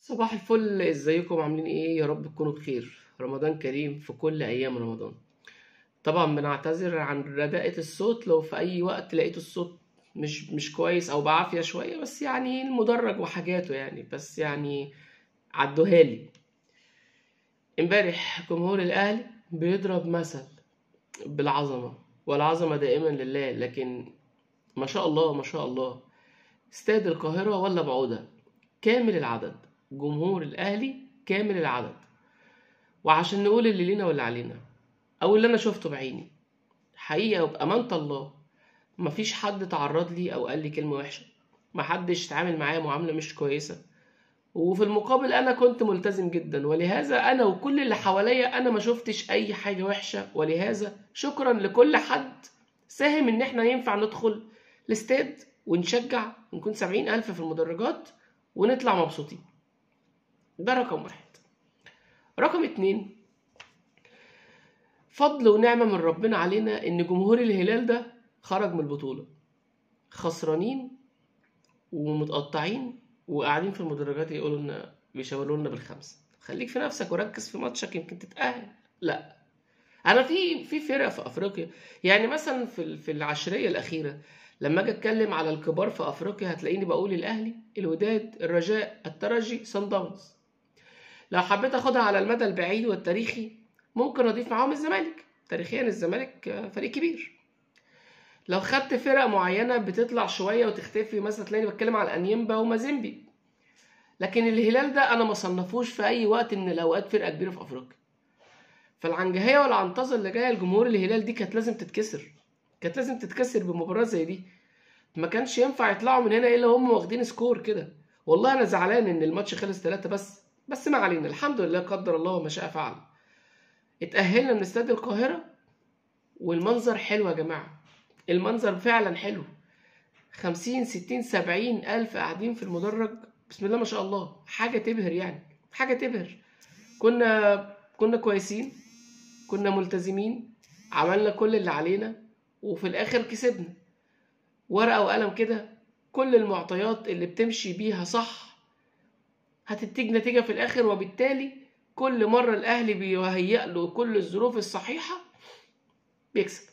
صباح الفل ازيكم عاملين ايه يا رب تكونوا بخير رمضان كريم في كل ايام رمضان طبعا بنعتذر عن رداءة الصوت لو في اي وقت لقيت الصوت مش مش كويس او بعافية شوية بس يعني المدرج وحاجاته يعني بس يعني عدوها لي امبارح جمهور الاهلي بيضرب مثل بالعظمة والعظمة دائما لله لكن ما شاء الله ما شاء الله استاد القاهرة ولا بعودة كامل العدد جمهور الأهلي كامل العدد وعشان نقول اللي لينا واللي علينا أو اللي أنا شفته بعيني حقيقة وبأمانة الله مفيش حد تعرض لي أو قال لي كلمة وحشة محدش اتعامل معايا معاملة مش كويسة وفي المقابل أنا كنت ملتزم جدا ولهذا أنا وكل اللي حواليا أنا ما شفتش أي حاجة وحشة ولهذا شكرا لكل حد ساهم إن إحنا ينفع ندخل الاستاد ونشجع ونكون سبعين ألف في المدرجات ونطلع مبسوطين ده رقم واحد رقم اتنين فضل ونعمة من ربنا علينا إن جمهور الهلال ده خرج من البطولة خسرانين ومتقطعين وقاعدين في المدرجات يقولوا لنا بيشاوروا لنا بالخمسة خليك في نفسك وركز في ماتشك يمكن تتأهل لا انا في في فرق في افريقيا يعني مثلا في في العشريه الاخيره لما اجي اتكلم على الكبار في افريقيا هتلاقيني بقول الاهلي الوداد الرجاء الترجي سان داونز لو حبيت اخدها على المدى البعيد والتاريخي ممكن اضيف معاهم الزمالك تاريخيا الزمالك فريق كبير لو خدت فرق معينه بتطلع شويه وتختفي مثلا تلاقيني بتكلم على انيمبا ومازيمبي لكن الهلال ده انا ما صنفوش في اي وقت من الاوقات فرقه كبيره في افريقيا فالعنجهيه والعنطزه اللي جايه لجمهور الهلال دي كانت لازم تتكسر كانت لازم تتكسر بمباراه زي دي ما كانش ينفع يطلعوا من هنا الا هم واخدين سكور كده والله انا زعلان ان الماتش خلص ثلاثة بس بس ما علينا الحمد لله قدر الله وما شاء فعل اتأهلنا من استاد القاهرة والمنظر حلو يا جماعة المنظر فعلا حلو خمسين ستين سبعين ألف قاعدين في المدرج بسم الله ما شاء الله حاجة تبهر يعني حاجة تبهر كنا كنا كويسين كنا ملتزمين عملنا كل اللي علينا وفي الآخر كسبنا ورقة وقلم كده كل المعطيات اللي بتمشي بيها صح هتتيج نتيجة في الآخر وبالتالي كل مرة الأهلي بيهيأ له كل الظروف الصحيحة بيكسب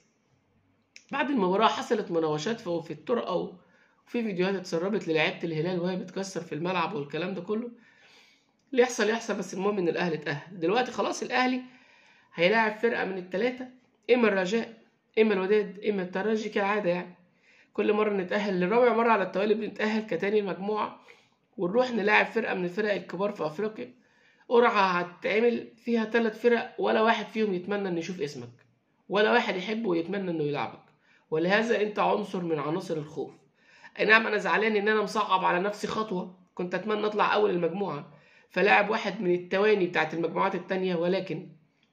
بعد المباراة حصلت مناوشات في الطرقة وفي فيديوهات اتسربت للعيبة الهلال وهي بتكسر في الملعب والكلام ده كله اللي يحصل يحصل بس المهم ان الاهلي اتأهل دلوقتي خلاص الاهلي هيلاعب فرقة من التلاتة اما الرجاء اما الوداد اما الترجي كالعادة يعني كل مرة نتأهل لرابع مرة على التوالي بنتأهل كتاني مجموعة ونروح نلاعب فرقة من الفرق الكبار في أفريقيا قرعة هتتعمل فيها تلات فرق ولا واحد فيهم يتمنى إنه يشوف اسمك ولا واحد يحب ويتمنى إنه يلعبك ولهذا أنت عنصر من عناصر الخوف أي نعم أنا زعلان إن أنا مصعب على نفسي خطوة كنت أتمنى أطلع أول المجموعة فلاعب واحد من التواني بتاعت المجموعات التانية ولكن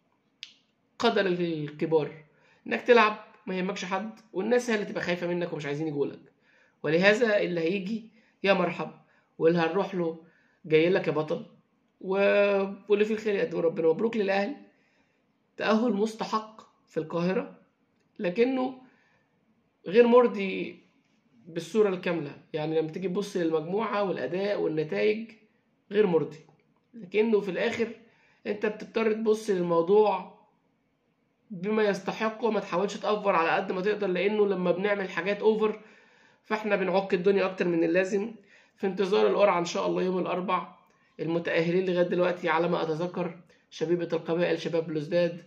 قدر الكبار إنك تلعب ما يهمكش حد والناس هي اللي تبقى خايفة منك ومش عايزين يجولك ولهذا اللي هيجي يا مرحب واللي هنروح له جاي لك يا بطل و... واللي فيه الخير يقدم ربنا مبروك للأهلي تأهل مستحق في القاهرة لكنه غير مرضي بالصورة الكاملة يعني لما تيجي تبص للمجموعة والأداء والنتائج غير مرضي لكنه في الآخر أنت بتضطر تبص للموضوع بما يستحق وما تحاولش تأفور على قد ما تقدر لأنه لما بنعمل حاجات أوفر فاحنا بنعك الدنيا أكتر من اللازم في انتظار القرعة إن شاء الله يوم الأربع المتأهلين لغاية دلوقتي على ما أتذكر شبيبة القبائل شباب بلوزداد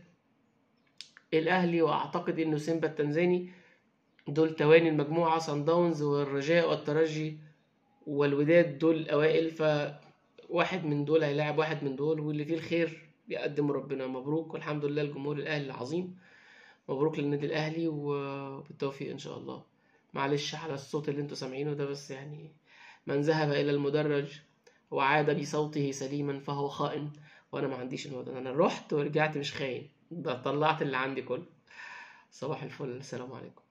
الأهلي وأعتقد إنه سيمبا التنزاني دول تواني المجموعة صن داونز والرجاء والترجي والوداد دول الأوائل فواحد من دول هيلاعب واحد من دول واللي فيه الخير يقدم ربنا مبروك والحمد لله الجمهور الأهلي العظيم مبروك للنادي الأهلي وبالتوفيق إن شاء الله معلش على الصوت اللي انتوا سامعينه ده بس يعني من ذهب إلى المدرج وعاد بصوته سليما فهو خائن وأنا ما عنديش الموضوع أنا رحت ورجعت مش خاين ده طلعت اللي عندي كله صباح الفل السلام عليكم